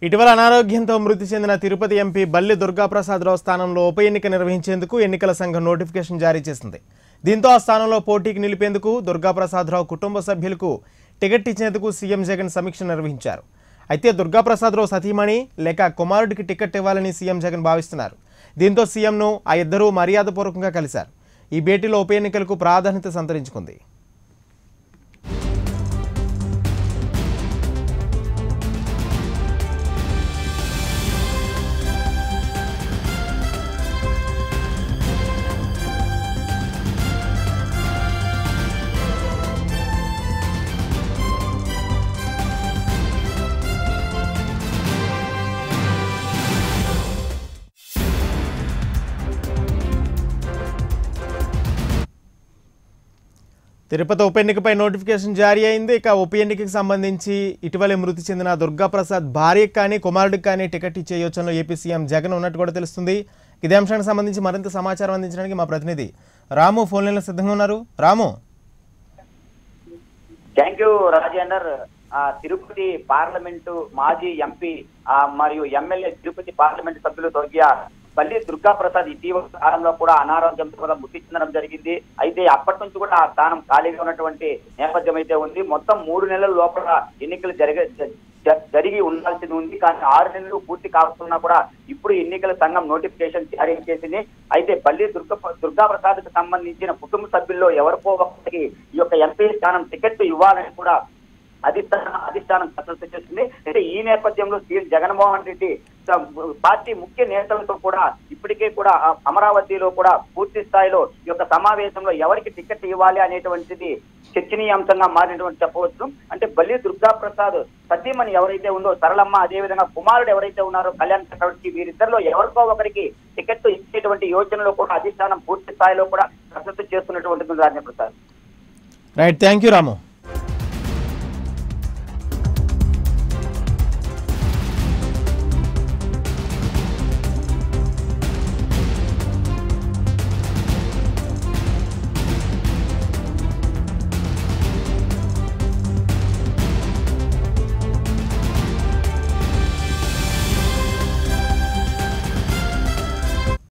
ఇటీవల అనారోగ్యంతో మృతి చెందిన తిరుపతి ఎంపీ బల్లి దుర్గాప్రసాదరావు స్థానంలో ఉప ఎన్నిక నిర్వహించేందుకు ఎన్నికల సంఘం నోటిఫికేషన్ జారీ చేసింది దీంతో ఆ స్థానంలో పోటీకి నిలిపేందుకు దుర్గాప్రసాదరావు కుటుంబ సభ్యులకు టికెట్ ఇచ్చేందుకు సీఎం జగన్ సమీక్ష నిర్వహించారు అయితే దుర్గాప్రసాదరావు సతీమణి లేక కుమారుడికి టికెట్ ఇవ్వాలని సీఎం జగన్ భావిస్తున్నారు దీంతో సీఎంను ఆ ఇద్దరూ మర్యాదపూర్వకంగా కలిశారు ఈ భేటీలో ఉప ఎన్నికలకు ప్రాధాన్యత సంతరించుకుంది తిరుపతి ఉప ఎన్నికపై నోటిఫికేషన్ జారీ అయింది ఇక ఉప ఎన్నికకి సంబంధించి ఇటీవలే మృతి చెందిన దుర్గాప్రసాద్ భార్యకు కానీ కుమారుడికి కానీ టికెట్ ఇచ్చే యోచనలో ఏపీ సీఎం జగన్ ఉన్నట్టు కూడా తెలుస్తుంది ఇదే అంశానికి సంబంధించి మరింత సమాచారం అందించడానికి మా ప్రతినిధి రాము ఫోన్ లైన్లో సిద్ధంగా ఉన్నారు రాము థ్యాంక్ యూ రాజేందర్ ఆ, తిరుపతి పార్లమెంటు మాజీ ఎంపీ ఆ, మరియు ఎమ్మెల్యే తిరుపతి పార్లమెంటు సభ్యులు స్వర్గీయ పల్లి దుర్గా ప్రసాద్ ఇటీవల కాలంలో కూడా అనారోగ్యంతో కూడా మృతి చెందడం జరిగింది అయితే అప్పటి నుంచి కూడా ఆ స్థానం ఖాళీగా ఉన్నటువంటి నేపథ్యం అయితే ఉంది మొత్తం మూడు నెలల లోపల ఎన్నికలు జరిగ జ- జరిగి ఉండాల్సింది ఉంది కానీ ఆరు నెలలు పూర్తి కాకున్నా కూడా ఇప్పుడు ఎన్నికల సంఘం నోటిఫికేషన్ జారీ చేసింది అయితే పల్లి దుర్గ దుర్గా ప్రసాద్ కు సంబంధించిన కుటుంబ సభ్యుల్లో ఎవరికో ఒకరికి ఈ యొక్క ఎంపీ స్థానం టికెట్ ఇవ్వాలని కూడా అధిష్టానం అధిష్టానం కసరత్తు చేస్తుంది అయితే ఈ నేపథ్యంలో సీఎం జగన్మోహన్ రెడ్డి త- పార్టీ ముఖ్య నేతలతో కూడా ఇప్పటికే కూడా ఆ అమరావతిలో కూడా పూర్తి స్థాయిలో ఈ యొక్క సమావేశంలో ఎవరికి టికెట్ ఇవ్వాలి అనేటువంటిది చర్చనీయాంశంగా మారినటువంటి చెప్పవచ్చు అంటే బల్లి దుర్గా ప్రసాద్ సతీమణి ఎవరైతే ఉందో సరళమ్మ అదే విధంగా కుమారుడు ఎవరైతే ఉన్నారో కళ్యాణ్ చక్రవర్తి వీరిద్దరిలో ఎవరికో ఒకరికి టికెట్ ఇచ్చేటువంటి యోచనలో కూడా అధిష్టానం పూర్తి స్థాయిలో కూడా కసరత్తు చేస్తున్నటువంటిది Rajendra Prasad right thank you Ramu